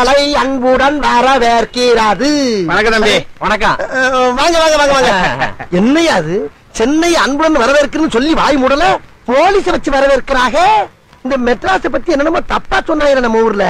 அலை அன்புடன் வரவேற்கிறது வணக்கம் தம்பி வணக்கம் அஹ், வாங்க வாங்க வாங்க வாங்க என்னையா அது சென்னை அன்புடன் வரவேற்கிறன்னு சொல்லி வாய் மூடல போலீஸ வச்சு வரவேற்கிறாக இந்த மெட்ராஸ பத்தி என்னென்னமோ தப்பா சொன்னாங்க நம்ம ஊர்ல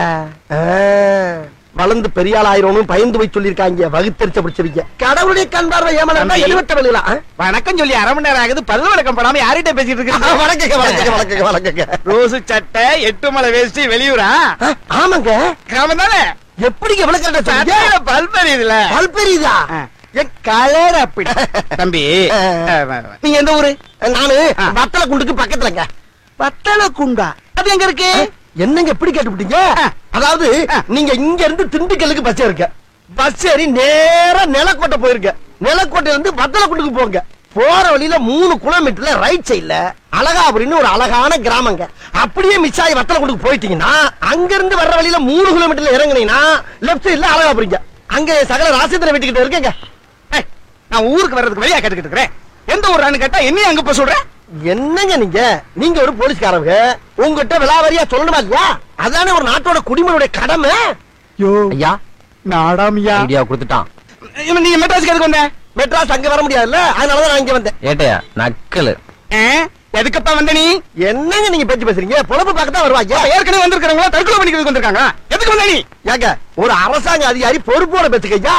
அஹ், வளர்ந்து பெரிய ஆள் ஆயிரணும் பயந்து போய் சொல்லிருக்காங்க வகுத்தறிச்ச பிடிச்சவங்க கடவுளுடைய கண் பார்வை ஏமாந்தா தம்பி. எழுவட்ட வெளியில வணக்கம் சொல்லி அரை மணி நேரம் ஆகுது பல்லு விளக்கம் படாம யார்கிட்ட பேசிட்டு இருக்கு வணக்கங்க வணக்கங்க வணக்கங்க வணக்கங்க ரோசு சட்டை எட்டு மலை வேஷ்டி வெளியூரா அஹ், ஆமாங்க கிராமம் தானே எப்படிங்க விளக்கட்ட சட்டையில சொல்லுங்க பல் தெரியுதுல பல் பெரியுதா ஆ. என் கலர் அப்படி தம்பி ஆ. அஹ், நீங்க எந்த ஊரு நானு ஆ. வத்தல குண்டுக்கு பக்கத்துலங்க பத்தல குண்டா அது எங்க இருக்கு என்னங்க எப்படி கேட்டுவிட்டீங்க ஆ. அதாவது ஆ. நீங்க இங்க இருந்து திண்டுக்கல்லுக்கு பஸ் இருக்க பஸ் ஏறி நேரா நிலக்கோட்டை போயிருக்க நிலக்கோட்டை இருந்து வத்தல குண்டுக்கு போங்க போற வழியில மூணு கிலோமீட்டர்ல ரைட் சைடுல அழகாபுரின்னு ஒரு அழகான கிராமங்க அப்படியே மிஸ் ஆகி வத்தல குண்டுக்கு போயிட்டீங்கன்னா அங்க இருந்து வர்ற வழியில மூணு கிலோமீட்டர்ல இறங்குனீங்கன்னா லெப்ட் சைடுல அழகாபுரிங்க அங்க சகல ராசேந்திர வீட்டுக்கிட்ட இருக்கேங்க ஏய், நான் ஊருக்கு வர்றதுக்கு வெளியா கேட்டுக்கிட்டு இருக்கிறேன் எந்த ஊரான்னு கேட்டா என்னையும் அங்க போய் சொல்றேன் என்னங்க நீங்க நீங்க ஒரு போலீஸ்காரங்க உங்ககிட்ட விலாவரியா சொல்லணுமா இல்லையா அதானே ஒரு நாட்டோட குடிமனுடைய கடமை யோ ஐயா நாடாமியா ஐடியா கொடுத்துட்டான் இவன் நீங்க மெட்ராஸ்க்கு எதுக்கு வந்த மெட்ராஸ் அங்க வர முடியாதுல்ல அதனாலதான் நான் இங்க வந்தேன் ஏட்டையா நக்கலு ஆ? எதுக்குப்பா வந்த நீ என்னங்க நீங்க பேச்சு பேசுறீங்க பொழப்பு பார்க்க தான் வருவாங்க அப்ப ஏற்கனவே வந்திருக்கிறவங்களா தற்கொலை பண்ணிக்கிறதுக்கு வந்திருக்காங்க எதுக்கு வந்த நீ ஏங்க ஒரு அரசாங்க அதிகாரி பொறுப்போட பேசுக்கையா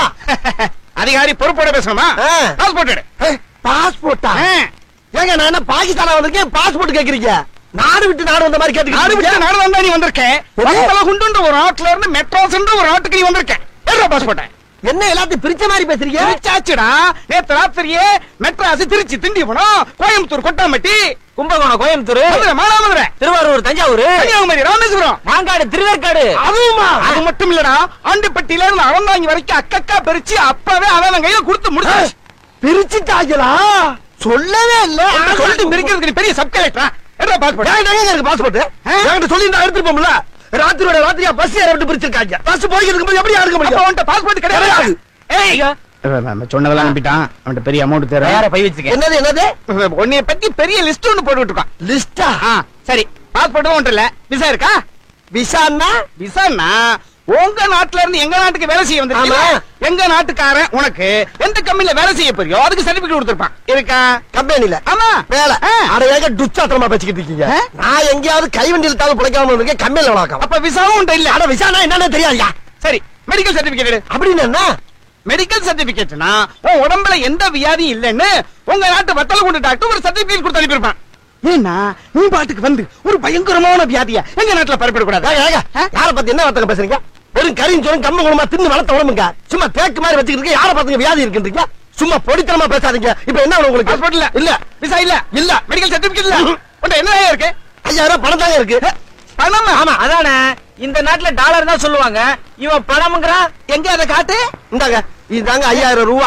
அதிகாரி பொறுப்போட பேசணுமா ஆ. பாஸ்போர்ட் எடு பாஸ்போர்ட்டா ஆ. ஏங்க நான் என்ன பாகிஸ்தானா வந்திருக்கேன் பாஸ்போர்ட் கேக்குறீங்க நாடு விட்டு நாடு வந்த மாதிரி நாடு விட்டு கேட்டு நாடு வந்தா நீ வந்திருக்க எது? வத்தல குண்டுன்ற ஒரு நாட்டுல இருந்து மெட்ராஸ்ன்ற ஒரு நாட்டுக்கு நீ வந்திருக்க ஏறா பாஸ்போர்ட் என்ன எல்லாத்தையும் பிரிச்ச மாதிரி பேசுறீங்க திருச்சாச்சுடா நேத்து ராத்திரியே மெட்ராஸ் திருச்சி திண்டிவனம் கோயம்புத்தூர் கொட்டாம்பட்டி கும்பகோணம் கோயம்புத்தூர் மதுரை மானாமதுரை திருவாரூர் தஞ்சாவூர் கன்னியாகுமரி ராமேஸ்வரம் மாங்காடு திருவேற்காடு அதுவுமா அது மட்டும் இல்லடா ஆண்டிப்பட்டியில இருந்து அவந்தாங்கி வரைக்கும் அக்கக்கா பிரிச்சு அப்பவே அவன் கையில கொடுத்து முடிச்சாச்சு பிரிச்சுட்டாங்களா சொல்லவே இல்ல உன்கிட்ட சொல்லிட்டு மிரிக்கிறதுக்கு நீ பெரிய சப் கலெக்டரா என்ன பாஸ்போர்ட் ஏன் ஏங்க எனக்கு பாஸ்போர்ட் என்கிட்ட சொல்லி நான் எடுத்துட்டு போம்ல ராத்திரியோட ராத்திரியா பஸ் ஏற விட்டு பிரிச்சிருக்காங்க பஸ் போய்க்கிட்டு போது எப்படி யாருக்க அப்ப முடியும் அவன்கிட்ட பாஸ்போர்ட் கிடையாது கிடையாது. ஏய் ஐயா, சொன்னதெல்லாம் நம்பிட்டான் அவன்கிட்ட பெரிய அமௌண்ட் தயாரா பை வச்சுக்க என்னது என்னது உன்னைய பத்தி பெரிய லிஸ்ட் ஒன்னு போட்டுட்டு இருக்கான் லிஸ்டா ஆ, சரி பாஸ்போர்ட்டும் ஒன்றும் இல்ல விசா இருக்கா விசான்னா விசான்னா உங்க நாட்டுல இருந்து எங்க நாட்டுக்கு வேலை செய்ய வந்திருக்கீங்க ஆமா. எங்க நாட்டுக்காரன் உனக்கு எந்த கம்பெனில வேலை செய்ய போறியோ அதுக்கு சர்டிபிகேட் கொடுத்திருப்பான் இருக்கா கம்பெனில ஆமா வேலை ஆ. அட ஏங்க துச்சாத்திரமா பேசிக்கிட்டு இருக்கீங்க ஆ? நான் எங்கேயாவது கைவண்டியில் தாள் பிழைக்காம இருக்கேன் கம்பெனில வளர்க்கலாம் அப்ப விசாவும் உன்ட்ட இல்ல அட விசானா என்னன்னு தெரியாதுயா சரி மெடிக்கல் சர்டிபிகேட் அப்படின்னு என்ன மெடிக்கல் சர்டிபிகேட்னா உன் உடம்புல எந்த வியாதியும் இல்லைன்னு உங்க நாட்டு வத்தல கொண்டு டாக்டர் ஒரு சர்டிபிகேட் கொடுத்து அனுப்பியிருப்பான் ஏன்னா நீ பாட்டுக்கு வந்து ஒரு பயங்கரமான வியாதிய எங்க நாட்டுல பரப்பிடக்கூடாது ஏங்க, ஏங்க, யார பத்தி என்ன வார்த்தை பேசுறீங்க வெறும் கரியும் சோறும் கம்ம குணமா தின்னு வளர்த்த உடம்புங்க சும்மா தேக்கு மாதிரி வச்சுக்கிட்டு இருக்க, யார பாத்துங்க வியாதி இருக்குன்றீங்க சும்மா பொடித்தனமா பேசாதீங்க இப்ப என்ன வேணும் உங்களுக்கு பாஸ்போர்ட் இல்ல இல்ல விசா இல்ல இல்ல மெடிக்கல் சர்டிபிகேட் இல்ல ம்ஹும். உன்ட்ட என்ன இருக்கு ஐயாயிரம் ரூபாய் பணம் தாங்க இருக்கு பணம் ஆமா அதானே இந்த நாட்டுல டாலர் தான் சொல்லுவாங்க இவன் பணம்ங்கிறான் எங்க அதை காட்டு இந்தாங்க இதுதாங்க ஐயாயிரம் ரூபா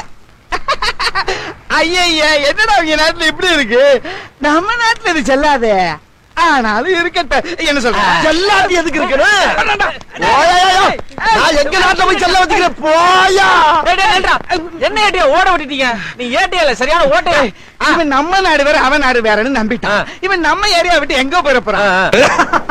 ஐயா என்னடா அவங்க நாட்டுல இப்படி இருக்கு நம்ம நாட்டுல இது செல்லாதே ஆனாலும் இருக்கட்டும் என்ன சொல்ற எல்லாத்தையும் எதுக்கு இருக்கணும் போயா, நான் எங்க நாட்டுல போய் செல்ல வச்சுக்கிறேன் போயா டேய், டேய், நில்றா. என்ன ஏட்டியா ஓட விட்டுட்டீங்க நீ ஏட்டியா இல்ல சரியான ஓட்டையா இவன் நம்ம நாடு வேற அவன் நாடு வேறன்னு நம்பிட்டான் ஆ. இவன் நம்ம ஏரியா விட்டு எங்க போயிட போறான் ஆ, ஆ.